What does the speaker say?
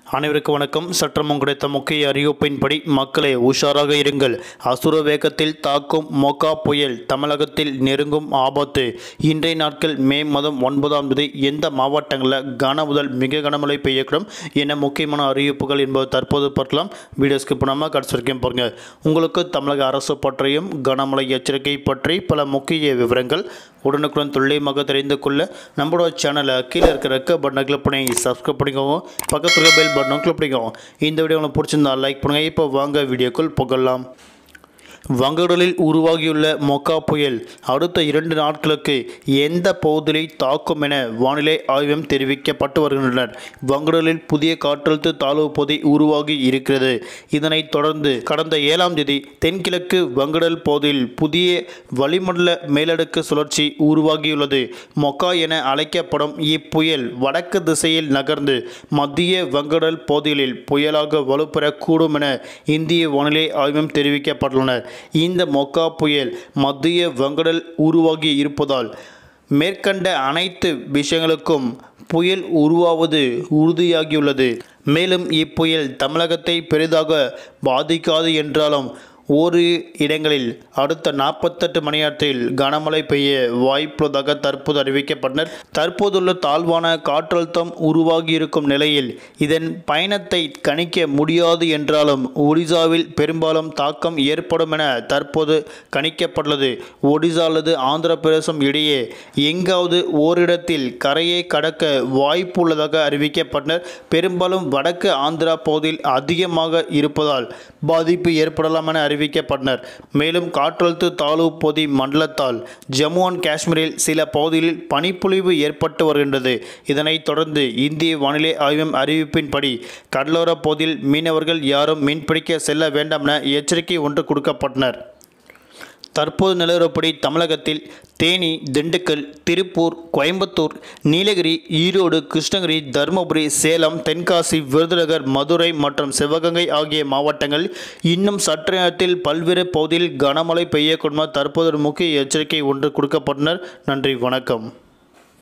அனைவருக்கும் வணக்கம் சற்றமும் கிடைத்த முக்கிய அறிவிப்பின்படி மக்களே உஷாராக இருங்கள் அசுர வேகத்தில் தாக்கும் மொக்கா புயல் தமிழகத்தில் நெருங்கும் ஆபத்து இன்றைய நாட்கள் மே மாதம் ஒன்பதாம் தேதி எந்த மாவட்டங்களில் கன முதல் மிக கனமழை பெய்யக்கூடும் என்ன முக்கியமான அறிவிப்புகள் என்பது தற்போது பார்க்கலாம் வீடியோ ஸ்கிப் பண்ணாமல் கடைசி வரைக்கும் பாருங்க உங்களுக்கு தமிழக அரசு பற்றியும் கனமழை எச்சரிக்கை பற்றி பல முக்கிய விவரங்கள் உடனுக்குடன் துல்லியமாக தெரிந்து கொள்ள நம்மளோட சேனலை கீழே இருக்கிற ரெக்க பட்டனை கிளிக் பண்ணி சப்ஸ்கிரைப் பண்ணிக்கோங்க பக்கத்தில் இருக்க பெல் பட்டனும் கிளிக் பண்ணிக்கோங்க இந்த வீடியோ உங்களுக்கு பிடிச்சிருந்தா லைக் பண்ணுங்கள் இப்போ வாங்க வீடியோக்குள் புகழலாம் வங்கடலில் உருவாகியுள்ள மொக்கா புயல் அடுத்த இரண்டு நாட்களுக்கு எந்த பகுதியை தாக்கும் என வானிலை ஆய்வம் தெரிவிக்கப்பட்டு வருகின்றனர் வங்கடலில் புதிய காற்றழுத்த தாழ்வு பகுதி உருவாகி இருக்கிறது இதனைத் தொடர்ந்து கடந்த ஏழாம் தேதி தென்கிழக்கு வங்கடல் பகுதியில் புதிய வளிமண்டல மேலடுக்கு சுழற்சி உருவாகியுள்ளது மொக்கா என அழைக்கப்படும் இப்புயல் வடக்கு திசையில் நகர்ந்து மத்திய வங்கடல் பகுதிகளில் புயலாக வலுப்பெறக்கூடும் என இந்திய வானிலை ஆய்வம் தெரிவிக்கப்பட்டுள்ளனர் இந்த மொக்கா புயல் மத்திய வங்கடல் உருவாகி இருப்பதால் மேற்கண்ட அனைத்து விஷயங்களுக்கும் புயல் உருவாவது உறுதியாகியுள்ளது மேலும் இப்புயல் தமிழகத்தை பெரிதாக பாதிக்காது என்றாலும் ஒரு இடங்களில் அடுத்த நாற்பத்தெட்டு மணி நேரத்தில் கனமழை பெய்ய வாய்ப்புள்ளதாக தற்போது அறிவிக்கப்பட்டனர் தற்போதுள்ள தாழ்வான காற்றழுத்தம் உருவாகி இருக்கும் நிலையில் இதன் பயணத்தை கணிக்க முடியாது என்றாலும் ஒடிசாவில் பெரும்பாலும் தாக்கம் ஏற்படும் என தற்போது கணிக்கப்பட்டுள்ளது ஒடிசா அல்லது ஆந்திர பிரதேசம் இடையே எங்காவது ஓரிடத்தில் கரையை கடக்க வாய்ப்பு உள்ளதாக அறிவிக்கப்பட்டனர் பெரும்பாலும் வடக்கு ஆந்திரா பகுதியில் அதிகமாக இருப்பதால் பாதிப்பு ஏற்படலாம் என அறிவிக்கப்பட்டனர் மேலும் காற்றழுத்த தாழ்வு பகுதி மண்டலத்தால் ஜம்மு அண்ட் காஷ்மீரில் சில பகுதிகளில் பனிப்பொழிவு ஏற்பட்டு வருகின்றது இதனைத் தொடர்ந்து இந்திய வானிலை ஆய்வம் அறிவிப்பின்படி கடலோர பகுதியில் மீனவர்கள் யாரும் மீன்பிடிக்க செல்ல வேண்டாம் என எச்சரிக்கை ஒன்று கொடுக்கப்பட்டனர் தற்போது நிலவரப்படி தமிழகத்தில் தேனி திண்டுக்கல் திருப்பூர் கோயம்புத்தூர் நீலகிரி ஈரோடு கிருஷ்ணகிரி தருமபுரி சேலம் தென்காசி விருதுநகர் மதுரை மற்றும் சிவகங்கை ஆகிய மாவட்டங்கள் இன்னும் சற்று நேரத்தில் பல்வேறு பகுதியில் கனமழை பெய்யக்கூடும் என தற்போது ஒரு முக்கிய எச்சரிக்கை ஒன்று கொடுக்கப்பட்டனர் நன்றி வணக்கம்